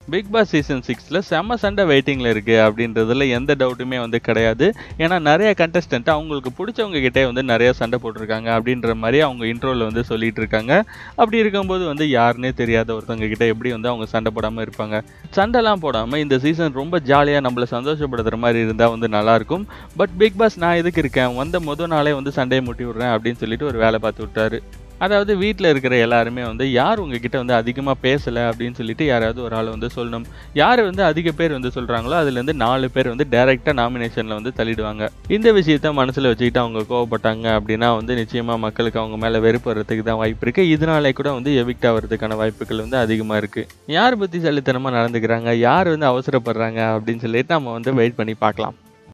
big Boss season சிக்ஸில் செம்ம சண்டை வெயிட்டிங்கில் இருக்குது அப்படின்றதுல எந்த டவுட்டுமே வந்து கிடையாது ஏன்னா நிறைய கண்டஸ்டன்ட் அவங்களுக்கு பிடிச்சவங்க கிட்டே வந்து நிறைய சண்டை போட்டிருக்காங்க அப்படின்ற மாதிரி அவங்க இன்ட்ரோவில் வந்து சொல்லிட்டு இருக்காங்க அப்படி இருக்கும்போது வந்து யாருன்னே தெரியாத ஒருத்தவங்க கிட்ட எப்படி வந்து அவங்க சண்டை போடாமல் இருப்பாங்க சண்டைலாம் போடாமல் இந்த சீசன் ரொம்ப ஜாலியாக நம்மளை சந்தோஷப்படுத்துகிற மாதிரி இருந்தால் வந்து நல்லாயிருக்கும் பட் பிக் பாஸ் நான் எதுக்கு இருக்கேன் வந்த முத நாளே வந்து சண்டையை முட்டி விட்றேன் அப்படின்னு சொல்லிட்டு ஒரு வேலை பார்த்து விட்டாரு அதாவது வீட்டில் இருக்கிற எல்லாருமே வந்து யார் உங்ககிட்ட வந்து அதிகமாக பேசலை அப்படின்னு சொல்லிட்டு யாராவது ஒரு ஆள் வந்து சொல்லணும் யார் வந்து அதிக பேர் வந்து சொல்கிறாங்களோ அதுலேருந்து நாலு பேர் வந்து டைரெக்டாக நாமினேஷனில் வந்து தள்ளிடுவாங்க இந்த விஷயத்த மனசில் வச்சுக்கிட்டு அவங்க கோவப்பட்டாங்க அப்படின்னா வந்து நிச்சயமாக மக்களுக்கு அவங்க மேலே வெறுப்பு வர்றதுக்கு தான் வாய்ப்பு இருக்குது இதனாலே கூட வந்து எவிக்ட் ஆகிறதுக்கான வாய்ப்புகள் வந்து அதிகமாக இருக்குது யார் புத்திசாலித்தனமாக நடந்துக்கிறாங்க யார் வந்து அவசரப்படுறாங்க அப்படின்னு சொல்லிட்டு நம்ம வந்து வெயிட் பண்ணி பார்க்கலாம்